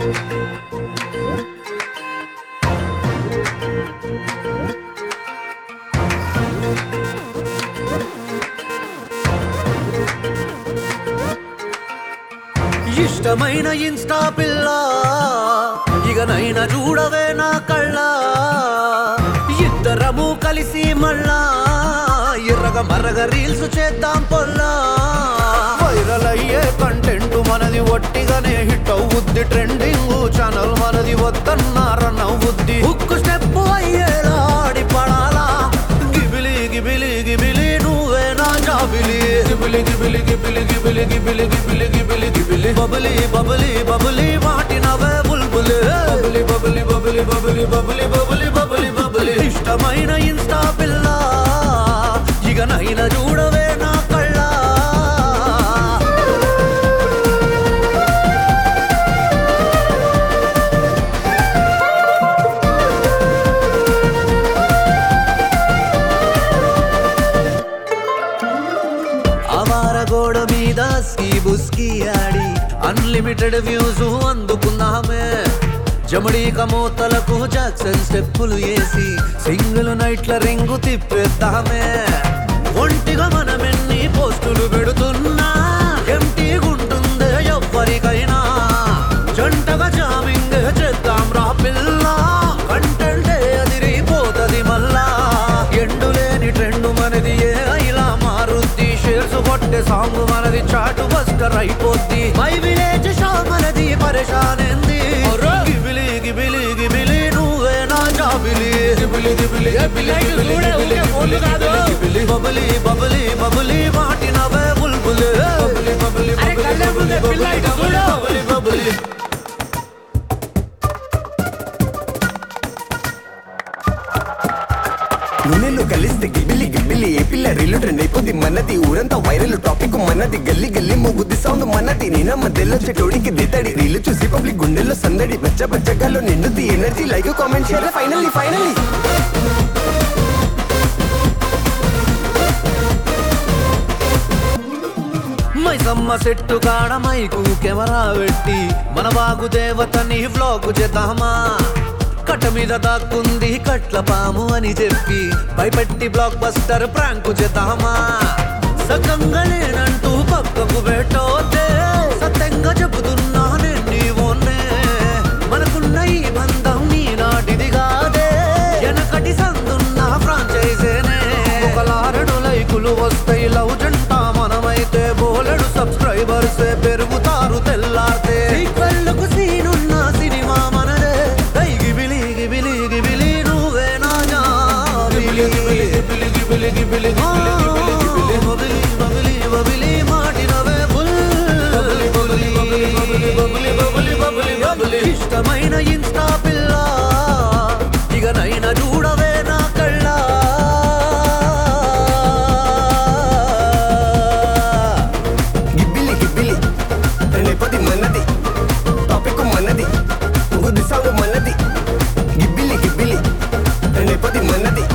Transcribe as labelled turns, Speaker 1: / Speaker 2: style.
Speaker 1: ఇష్టమైన ఇన్స్టా పిల్ల ఇకనైనా చూడవే నా కళ్ళ ఇద్దరము కలిసి మళ్ళా ఎర్రగ మర్రగ రీల్స్ చేద్దాం పొల్లా వైరల్ అయ్యే కంటెంట్ మనది ఒట్టిగానే హిట్ అవుద్ది ట్రెండింగ్ ఛానల్ మనది వద్దన్నార నవ్వుద్ది ఉక్కు స్టెప్ అయ్యేలా ఆడి పడాలా గిబిలి గిబిలి గిబిలి నువ్వే నా జాబిలి గిబిలి గిబిలి గిబిలి గిబిలి గిబిలి గిబిలి గిబిలి గిబిలి బబులి బబులి బబులి వాటినవే బుల్బులి బబులి బబులి బబులి బబులి బబులి బబులి బబులి బబులి ఇష్టమైన ఇన్స్టా పిల్ల ఇకనైనా చూడవే నా కళ్ళ అవార గోడ మీద స్కీ బుస్కీ ఆడి అన్లిమిటెడ్ వ్యూస్ అందుకున్నామే జమడీక మూతలకు జాక్సన్ స్టెప్పులు వేసి సింగిల్ నైట్ల రింగు తిప్పేద్దామే ఒంటిగా మనమెన్ని పోస్టులు పెడుతున్నా ఎంటీ గుంటుందే ఎవ్వరికైనా జంటగా జామింగ్ చేద్దాం రా పిల్ల కంటెంటే అదిరిపోతది మళ్ళా ఎండులేని ట్రెండ్ మనది ఏ ఇలా మారుద్ది షేర్స్ కొట్టే సాంగ్ మనది చాటు బస్టర్ అయిపోద్ది మై విలేజ్ షో మనది పరేషానేంది గిబిలి గిబిలి గిబిలి నువ్వే నా జాబిలి గిబిలి గిబిలి గిబిలి గిబిలి గిబిలి గిబిలి బబులి బబులి బబులి మాటినవే బుల్బులి బబులి బబులి
Speaker 2: అరే కళ్ళే ముందే పిల్ల ఇటు చూడు.
Speaker 1: బబులి బబులి
Speaker 3: నూనెలు కలిస్తే గిబిలి గిబిలి ఏ పిల్ల రీలు ట్రెండ్ అయిపోద్ది మనది ఊరంతా వైరల్ టాపిక్ మనది గల్లి గల్లి ముగ్గుద్ది సౌండ్ మనది నేన మధ్యలో చెటోడికి దితడి రీలు చూసి పబ్లిక్ గుండెల్లో సందడి బచ్చ బచ్చగాల్లో నిండుద్ది energy like comment share finally finally
Speaker 1: Maisamma సెట్టు కాడ మైకు కెమెరా పెట్టి మన వాగు దేవతని వ్లాగ్ చేద్దామా కట్ట మీద దాక్కుంది కట్ల పాము అని చెప్పి భయపెట్టి బ్లాక్ బస్టర్ ప్రాంకు చేద్దామా సకంగా లేనంటూ పక్కకు పెట్టోతే సత్యంగా చెబుతున్నా నేను నీవోనే మనకున్న ఈ బంధం నీ నాటిది కాదే వెనకటి సందున్న ఫ్రాంచైజేనే ఒకలారడు లైకులు వస్తాయి లవ్ జంట మనమైతే బోలెడు సబ్స్క్రైబర్స్ పెరుగుతారు తెల్లారితే కళ్ళకు సీనున్న సినిమా మనదే దై గిబిలి గిబిలి గిబిలి నువ్వే నా జాబిలి గిబిలి గిబిలి గిబిలి గిబిలి గిబిలి బబిలి బబిలి బబిలి మాటినవే బుల్ బబిలి బబిలి బబిలి బబిలి బబిలి బబిలి బబిలి బబిలి ఇష్టమైన ఇన్స్టా పిల్ల ఇకనైనా చూడవే నా కళ్ళ
Speaker 3: గిబ్బిలి గిబ్బిలి ట్రెండ్ అయిపోద్ది మనది టాపిక్ మనది ముగ్గుద్ది సౌండ్ మనది గిబ్బిలి గిబ్బిలి ట్రెండ్ అయిపోద్ది మనది